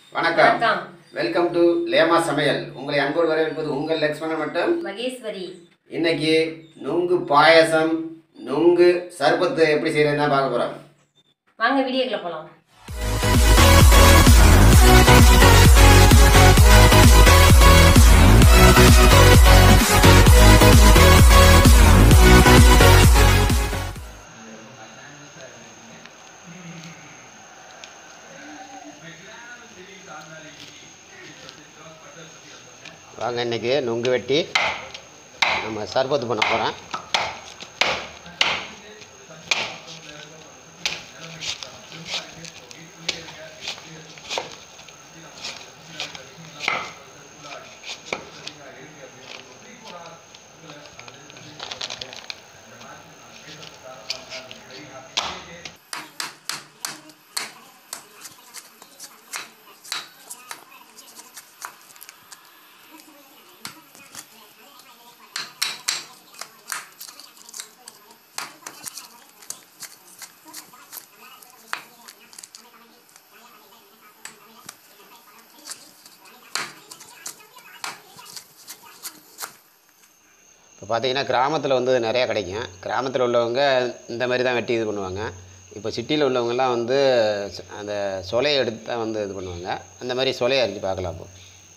வணக்கம் வணக்கம் welcome to லேமா சமையல் உங்களை அன்போடு வரவேற்பது உங்கள் லக்ஷ்மணன் மற்றும் மகேஸ்வரி இன்னைக்கு நுங்கு பாயசம் நுங்கு சர்பத்து எப்படி செய்யறதுன்னு தான் பார்க்க போறோம் வாங்க வீடியோக்குள்ள போலாம் வாங்க இன்னைக்கு நுங்கு வெட்டி நம்ம சர்பத்து பண்ண போகிறோம் இப்போ பார்த்தீங்கன்னா கிராமத்தில் வந்து நிறையா கிடைக்கும் கிராமத்தில் உள்ளவங்க இந்த மாதிரி தான் வெட்டி இது பண்ணுவாங்க இப்போ சிட்டியில் உள்ளவங்கலாம் வந்து ச- அந்த சொலையை எடுத்து தான் வந்து இது பண்ணுவாங்க அந்த மாதிரி சொலையை அரிஞ்சு பார்க்கலாம் இப்போ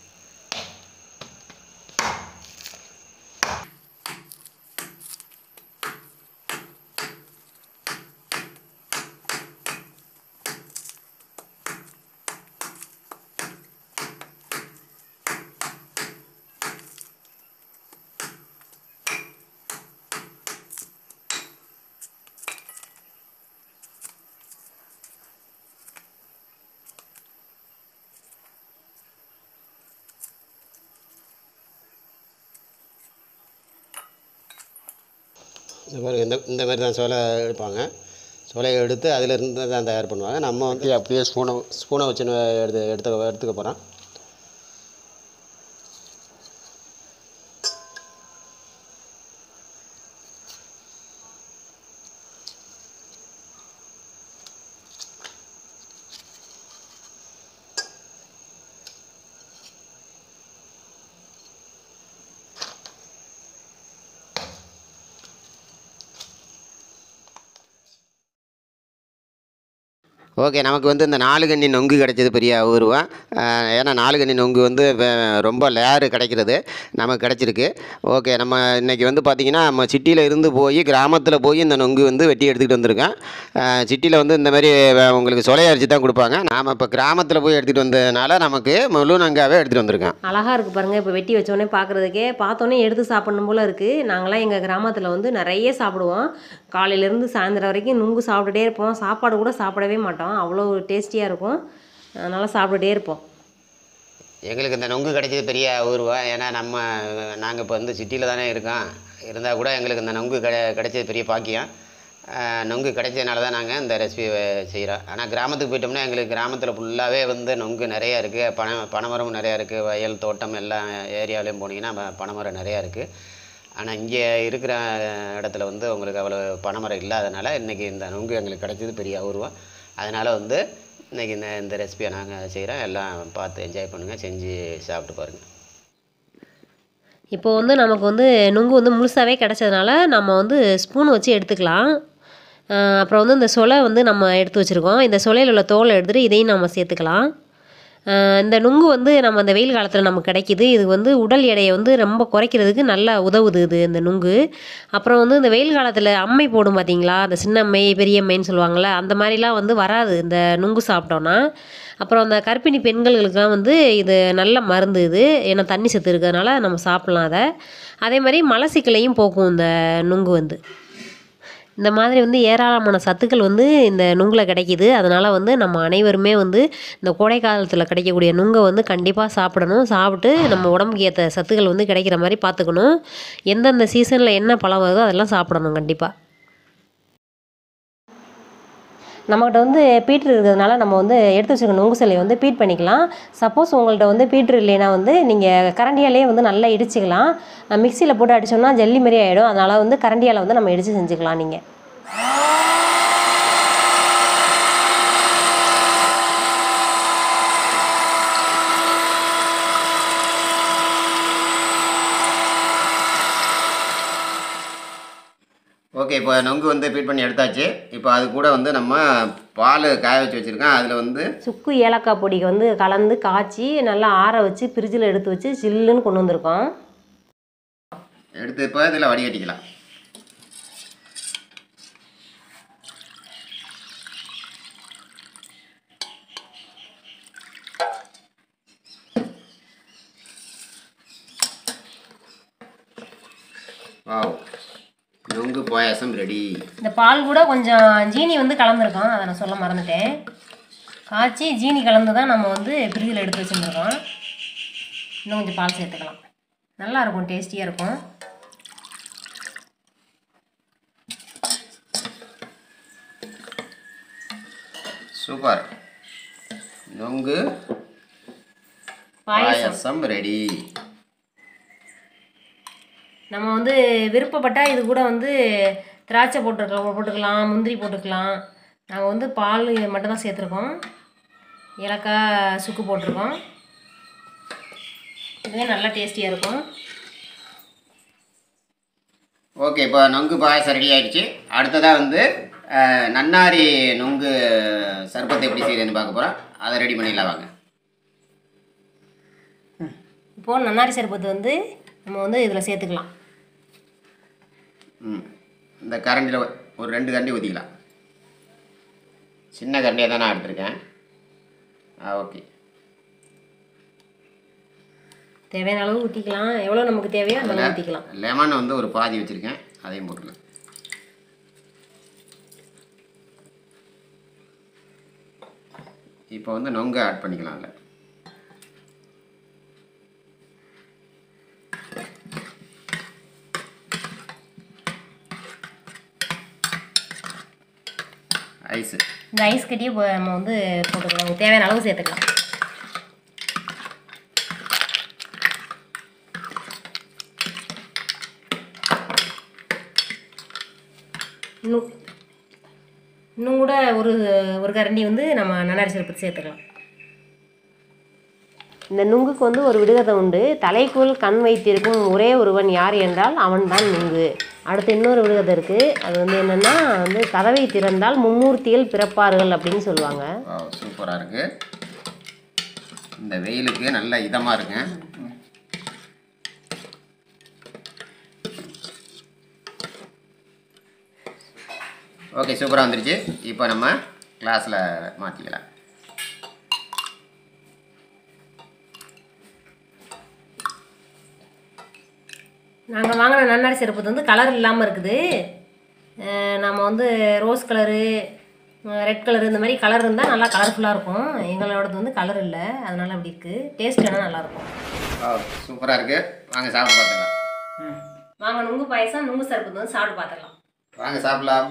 இந்த மாதிரி இந்த இந்த மாதிரி தான் சோலை எடுப்பாங்க சோலையை எடுத்து அதிலிருந்து தான் தயார் பண்ணுவாங்க நம்ம வந்து அப்படியே ஸ்பூனை ஸ்பூனை வச்சு எடுத்து எடுத்து எடுத்துக்க போகிறோம் ஓகே நமக்கு வந்து இந்த நாலு கண்ணி நொங்கு கிடைச்சது பெரிய உருவம் ஏன்னா நாலு கண்ணி நொங்கு வந்து வே- ரொம்ப லேரு கிடைக்கிறது நமக்கு கிடைச்சிருக்கு ஓகே நம்ம இன்றைக்கி வந்து பார்த்திங்கன்னா நம்ம சிட்டியில் இருந்து போய் கிராமத்தில் போய் இந்த நொங்கு வந்து வெட்டி எடுத்துக்கிட்டு வந்திருக்கேன் சிட்டியில் வந்து இந்த மாதிரி வே- உங்களுக்கு சொலையை அரிச்சு தான் கொடுப்பாங்க நாம் இப்போ கிராமத்தில் போய் எடுத்துகிட்டு வந்ததுனால நமக்கு முழு நங்காவே எடுத்துகிட்டு வந்திருக்கேன் அழகா இருக்கு பாருங்க இப்போ வெட்டி வச்சோடனே பார்க்கறதுக்கே பார்த்தோன்னே எடுத்து சாப்பிடணும் போல இருக்கு நாங்களாம் எங்கள் கிராமத்தில் வந்து நிறைய சாப்பிடுவோம் காலையிலேருந்து சாயந்தரம் வரைக்கும் நுங்கு சாப்பிட்டுட்டே இருப்போம் சாப்பாடு கூட சாப்பிடவே மாட்டோம் அவ்வளோ டேஸ்டியாக இருக்கும் அதனால் சாப்பிட்டுட்டே இருப்போம் எங்களுக்கு இந்த நொங்கு கிடைச்சது பெரிய உருவம் ஏன்னா நம்ம நாங்கள் இப்போ வந்து சிட்டியில் தானே இருக்கோம் இருந்தால் கூட எங்களுக்கு இந்த நொங்கு கிடை கிடைச்சது பெரிய பாக்கியம் அஹ், நொங்கு கிடைச்சதுனால தான் நாங்கள் இந்த ரெசிபி செய்கிறோம் ஆனால் கிராமத்துக்கு போயிட்டோம்னா எங்களுக்கு கிராமத்தில் ஃபுல்லாகவே வந்து நொங்கு நிறையா இருக்குது பனை பனைமரம் நிறையா இருக்குது வயல் தோட்டம் எல்லா ஏரியாவிலையும் போனீங்கன்னா ப- பனைமரம் நிறையா இருக்குது ஆனால் இங்கே இருக்கிற இடத்துல வந்து உங்களுக்கு அவ்வளோ பனைமரம் இல்லாதனால இன்றைக்கி இந்த நொங்கு எங்களுக்கு கிடைச்சது பெரிய உருவம் அதனால் வந்து இன்றைக்கி இந்த இந்த ரெசிபியை நாங்கள் செய்கிறோம் எல்லாம் பார்த்து என்ஜாய் பண்ணுங்கள் செஞ்சு சாப்பிட்டு பாருங்கள் இப்போ வந்து நமக்கு வந்து நுங்கு வந்து முழுசாகவே கிடச்சதுனால நம்ம வந்து ஸ்பூன் வச்சு எடுத்துக்கலாம் அஹ் அப்புறம் வந்து இந்த சொலை வந்து நம்ம எடுத்து வச்சுருக்கோம் இந்த சொலையில் உள்ள தோலை எடுத்துகிட்டு இதையும் நம்ம சேர்த்துக்கலாம் அஹ் இந்த நுங்கு வந்து நம்ம இந்த வெயில் காலத்தில் நமக்கு கிடைக்கிது இது வந்து உடல் எடையை வந்து ரொம்ப குறைக்கிறதுக்கு நல்லா உதவுது இது இந்த நுங்கு அப்புறம் வந்து இந்த வெயில் காலத்தில் அம்மை போடும் பார்த்தீங்களா அந்த சின்ன அம்மை பெரிய அம்மைன்னு சொல்லுவாங்கள்ல அந்த மாதிரிலாம் வந்து வராது இந்த நுங்கு சாப்பிட்டோன்னா அப்புறம் அந்த கர்ப்பிணி பெண்களுக்கெல்லாம் வந்து இது நல்ல மருந்து இது ஏன்னா தண்ணி சத்து இருக்கிறதுனால நம்ம சாப்பிட்லாம் அதை அதே மாதிரி மலசிக்கலையும் போக்கும் இந்த நுங்கு வந்து இந்த மாதிரி வந்து ஏராளமான சத்துக்கள் வந்து இந்த நுங்கில் கிடைக்கிது அதனால் வந்து நம்ம அனைவருமே வந்து இந்த கோடை காலத்தில் கிடைக்கக்கூடிய நுங்கை வந்து கண்டிப்பாக சாப்பிடணும் சாப்பிட்டு நம்ம உடம்புக்கு ஏற்ற சத்துக்கள் வந்து கிடைக்கிற மாதிரி பார்த்துக்கணும் எந்தெந்த சீசனில் என்ன பழம் வருதோ அதெல்லாம் சாப்பிடணும் கண்டிப்பாக நம்மகிட்ட வந்து பீட்ரு இருக்கிறதுனால நம்ம வந்து எடுத்து வச்சுருக்க நுங்கு சிலையை வந்து பீட் பண்ணிக்கலாம் சப்போஸ் உங்கள்கிட்ட வந்து பீட்ரு இல்லைன்னா வந்து நீங்கள் கரண்டியாலே வந்து நல்லா இடிச்சுக்கலாம் மிக்சியில் போட்டு அடிச்சோம்னா ஜல்லி மாதிரி ஆகிடும் அதனால் வந்து கரண்டியால் வந்து நம்ம இடித்து செஞ்சுக்கலாம் நீங்கள் ஓகே இப்போ நொங்கு வந்து ஃபீட் பண்ணி எடுத்தாச்சு இப்போ அது கூட வந்து நம்ம பால் காய வச்சு வச்சுருக்கோம் அதில் வந்து சுக்கு ஏலக்காய் பொடிக்கு வந்து கலந்து காய்ச்சி நல்லா ஆற வச்சு ஃப்ரிட்ஜில் எடுத்து வச்சு சில்லுன்னு கொண்டு வந்திருக்கோம் எடுத்து இப்போ இதில் வடிகட்டிக்கலாம் வாவ் நொங்கு பாயாசம் ரெடி இந்த பால் கூட கொஞ்சம் ஜீனி வந்து கலந்துருக்கோம் அதை நான் சொல்ல மறந்துட்டேன் காய்ச்சி ஜீனி கலந்து தான் நம்ம வந்து ஃப்ரிட்ஜில் எடுத்து வச்சுருந்துருக்கோம் இன்னும் கொஞ்சம் பால் சேர்த்துக்கலாம் நல்லா இருக்கும் டேஸ்டியாக இருக்கும் சூப்பர் நொங்கு பாயசம் பாயாசம் ரெடி நம்ம வந்து விருப்பப்பட்டால் இது கூட வந்து திராட்சை போட்டுக்கலாம் போட்டுக்கலாம் முந்திரி போட்டுக்கலாம் நாங்கள் வந்து பால் மட்டும்தான் சேர்த்துருக்கோம் ஏலக்காய் சுக்கு போட்டிருக்கோம் இதுவே நல்லா டேஸ்டியாக இருக்கும் ஓகே இப்போ நொங்கு பாயாசம் ரெடி ஆயிடுச்சு அடுத்ததாக வந்து அஹ், நன்னாரி நொங்கு சர்பத்தை எப்படி செய்யறதுன்னு பார்க்க போகிறோம் அதை ரெடி பண்ணிடலாம் வாங்க இப்போது நன்னாரி சர்பத்து வந்து நம்ம வந்து இதில் சேர்த்துக்கலாம் ம் இந்த கரண்டியில் ஒரு ரெண்டு கரண்டி ஊற்றிக்கலாம் சின்ன கரண்டியாக தான் நான் எடுத்திருக்கேன் ஆ ஓகே தேவையான அளவு ஊற்றிக்கலாம் எவ்வளோ நமக்கு தேவையோ அந்த அளவு ஊற்றிக்கலாம் லெமன் வந்து ஒரு பாதி வச்சுருக்கேன் அதையும் போட்டுக்கலாம் இப்போ வந்து நொங்கு ஆட் பண்ணிக்கலாம் அதில் ஐஸு இந்த ஐஸ் கட்டியே போ- நம்ம வந்து போட்டுக்கலாம் உங்களுக்கு தேவையான அளவு சேர்த்துக்கலாம் இன்னும் இன்னும் கூட ஒரு ஒரு கரண்டி வந்து நம்ம நன்னாரி சிறப்பு சேர்த்துக்கலாம் இந்த நுங்குக்கு வந்து ஒரு விடுகதை உண்டு தலைக்குள் கண் வைத்திருக்கும் ஒரே ஒருவன் யார் என்றால் அவன்தான் நுங்கு அடுத்து இன்னொரு விடுகதை இருக்குது அது வந்து என்னென்னா வந்து கதவை திறந்தால் மும்மூர்த்திகள் பிறப்பார்கள் அப்படின்னு சொல்லுவாங்க சூப்பராக இருக்குது இந்த வெயிலுக்கு நல்ல இதமாக இருக்குங்க ஓகே சூப்பராக வந்துருச்சு இப்போ நம்ம கிளாஸில் மாற்றிக்கலாம் நாங்கள் வாங்கின நன்னாரி சிறப்பு வந்து கலர் இல்லாமல் இருக்குது அஹ் நம்ம வந்து ரோஸ் கலரு ரெட் கலர் இந்த மாதிரி கலர் இருந்தால் நல்லா கலர்ஃபுல்லாக இருக்கும் எங்களோடது வந்து கலர் இல்லை அதனால அப்படி இருக்குது டேஸ்ட் வேணால் நல்லாயிருக்கும் சூப்பராக இருக்குது வாங்க சாப்பிட்டு பார்த்துக்கலாம் வாங்க நுங்கு பாயசம் நுங்கு சிறப்பு வந்து சாப்பிட்டு பார்த்துடலாம் வாங்க சாப்பிடலாம்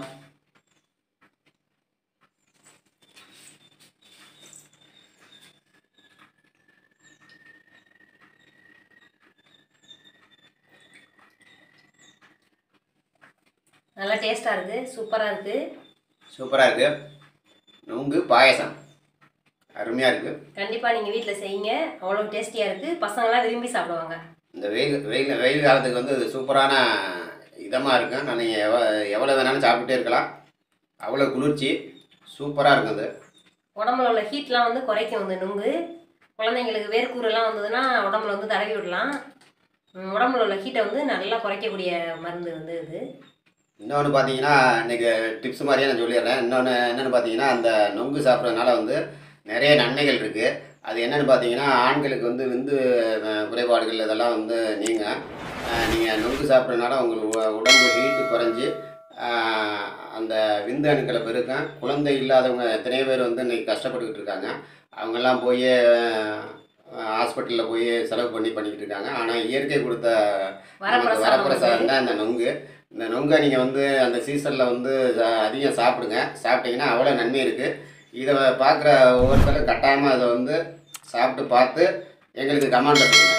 நல்லா டேஸ்ட்டாக இருக்குது சூப்பராக இருக்குது சூப்பராக இருக்குது நுங்கு பாயசம் அருமையாக இருக்குது கண்டிப்பாக நீங்கள் வீட்டில் செய்யுங்க அவ்வளோ டேஸ்டியாக இருக்குது பசங்களாம் விரும்பி சாப்பிடுவாங்க இந்த வெயில் வெயில் வெயில் காலத்துக்கு வந்து இது சூப்பரான இதமாக இருக்கும் நான் நீங்கள் எவ எவ்வளோ வேணாலும் சாப்பிட்டுட்டே இருக்கலாம் அவ்வளோ குளிர்ச்சி சூப்பராக இருக்கும் அது உடம்புல உள்ள ஹீட்லாம் வந்து குறைக்கும் இந்த நுங்கு குழந்தைங்களுக்கு வேர்க்கூரெல்லாம் வந்ததுன்னா உடம்புல வந்து தடவி விடலாம் உம், உடம்புல உள்ள ஹீட்டை வந்து நல்லா குறைக்கக்கூடிய மருந்து வந்து இது இன்னொன்று பார்த்தீங்கன்னா இன்றைக்கி டிப்ஸ் மாதிரியே நான் சொல்லிடுறேன் இன்னொன்று என்னென்னு பார்த்தீங்கன்னா அந்த நொங்கு சாப்பிட்றதுனால வந்து நிறைய நன்மைகள் இருக்குது அது என்னென்னு பார்த்தீங்கன்னா ஆண்களுக்கு வந்து விந்து அஹ், குறைபாடுகள் இதெல்லாம் வந்து நீங்கள் நீங்கள் நொங்கு சாப்பிட்றதுனால உங்களுக்கு உ- உடம்பு ஹீட்டு குறைஞ்சி அஹ், அந்த விந்து அணுக்களை பெருக்கும் குழந்தை இல்லாதவங்க எத்தனையோ பேர் வந்து இன்னைக்கு கஷ்டப்பட்டுக்கிட்டு இருக்காங்க அவங்கெல்லாம் போய் ஹாஸ்பிட்டலில் போய் செலவு பண்ணி பண்ணிக்கிட்டு இருக்காங்க ஆனால் இயற்கை கொடுத்த நமக்கு வரப்பிரசாதம் வரப்பிரசாதம் தான் இந்த நொங்கு இந்த நொங்கை நீங்கள் வந்து அந்த சீசனில் வந்து அஹ், அதிகம் சாப்பிடுங்க சாப்பிட்டீங்கன்னா அவ்வளோ நன்மை இருக்குது இதை பார்க்குற ஒவ்வொருத்தரும் கட்டாயமாக அதை வந்து சாப்பிட்டு பார்த்து எங்களுக்கு கமெண்ட் பண்ணுங்க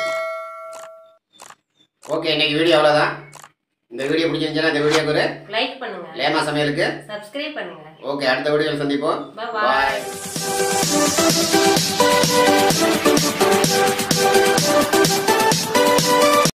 ஓகே இன்னைக்கு வீடியோ அவ்வளோதான் இந்த வீடியோ பிடிச்சிருந்துச்சுன்னா இந்த வீடியோக்கு ஒரு லைக் பண்ணுங்க லேமா சமையலுக்கு சப்ஸ்கிரைப் பண்ணுங்க ஓகே அடுத்த வீடியோவில் சந்திப்போம் பாய்